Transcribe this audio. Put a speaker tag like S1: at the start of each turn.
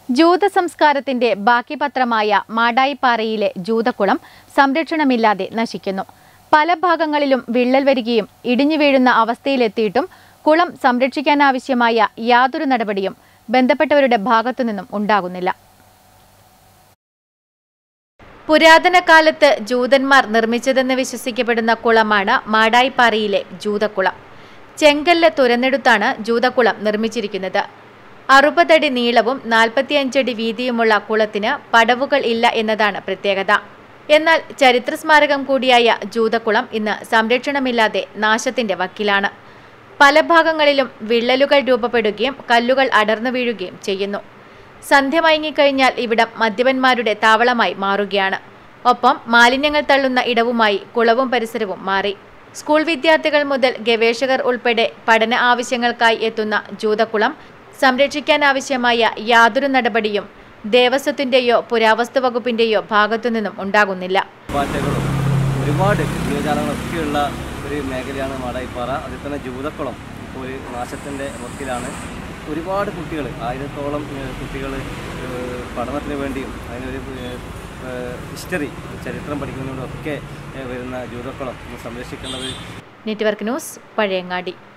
S1: ജൂത സംസ്കാരത്തിന്റെ ബാക്കി പത്രമായ മാടായിപ്പാറയിലെ ജൂതക്കുളം സംരക്ഷണമില്ലാതെ നശിക്കുന്നു പല ഭാഗങ്ങളിലും വിള്ളൽ വരികയും ഇടിഞ്ഞു വീഴുന്ന അവസ്ഥയിലെത്തിയിട്ടും കുളം സംരക്ഷിക്കാനാവശ്യമായ യാതൊരു നടപടിയും ബന്ധപ്പെട്ടവരുടെ ഭാഗത്തുനിന്നും ഉണ്ടാകുന്നില്ല പുരാതന കാലത്ത് ജൂതന്മാർ നിർമ്മിച്ചതെന്ന് വിശ്വസിക്കപ്പെടുന്ന കുളമാണ് മാടായിപ്പാറയിലെ ജൂതക്കുളം ചെങ്കല്ല് തുരന്നെടുത്താണ് ജൂതക്കുളം നിർമ്മിച്ചിരിക്കുന്നത് അറുപതടി നീളവും നാൽപ്പത്തിയഞ്ചടി വീതിയുമുള്ള കുളത്തിന് പടവുകൾ ഇല്ല എന്നതാണ് പ്രത്യേകത എന്നാൽ ചരിത്ര സ്മാരകം കൂടിയായ ജൂതക്കുളം ഇന്ന് സംരക്ഷണമില്ലാതെ നാശത്തിന്റെ വക്കിലാണ് പല ഭാഗങ്ങളിലും വിള്ളലുകൾ രൂപപ്പെടുകയും കല്ലുകൾ അടർന്നു വീഴുകയും ചെയ്യുന്നു സന്ധ്യ മയങ്ങിക്കഴിഞ്ഞാൽ ഇവിടം മദ്യപന്മാരുടെ താവളമായി മാറുകയാണ് ഒപ്പം മാലിന്യങ്ങൾ തള്ളുന്ന ഇടവുമായി കുളവും പരിസരവും മാറി സ്കൂൾ വിദ്യാർത്ഥികൾ മുതൽ ഗവേഷകർ ഉൾപ്പെടെ പഠന ആവശ്യങ്ങൾക്കായി എത്തുന്ന ജൂതക്കുളം സംരക്ഷിക്കാനാവശ്യമായ യാതൊരു നടപടിയും ദേവസ്വത്തിന്റെയോ പുരാവസ്തു വകുപ്പിന്റെയോ ഭാഗത്തുനിന്നും ഉണ്ടാകുന്നില്ല
S2: പാറ്റകളും ഒരുപാട് ജീവജാലങ്ങളൊക്കെയുള്ള ഒരു മേഖലയാണ് മാടായിപ്പാറ അതിൽ തന്നെ ജൂതക്കുളം ഇപ്പോൾ ഒരു നാശത്തിൻ്റെ വക്കിലാണ് ഒരുപാട് കുട്ടികൾ ആയിരത്തോളം കുട്ടികൾ പഠനത്തിന് വേണ്ടിയും അതിനൊരു ഹിസ്റ്ററി ചരിത്രം പഠിക്കുന്നതിനോടൊക്കെ ഏഹ്, വരുന്ന ജൂതക്കുളം ഒന്ന് സംരക്ഷിക്കേണ്ടത്
S1: നെറ്റ്വർക്ക് ന്യൂസ് പഴയങ്ങാടി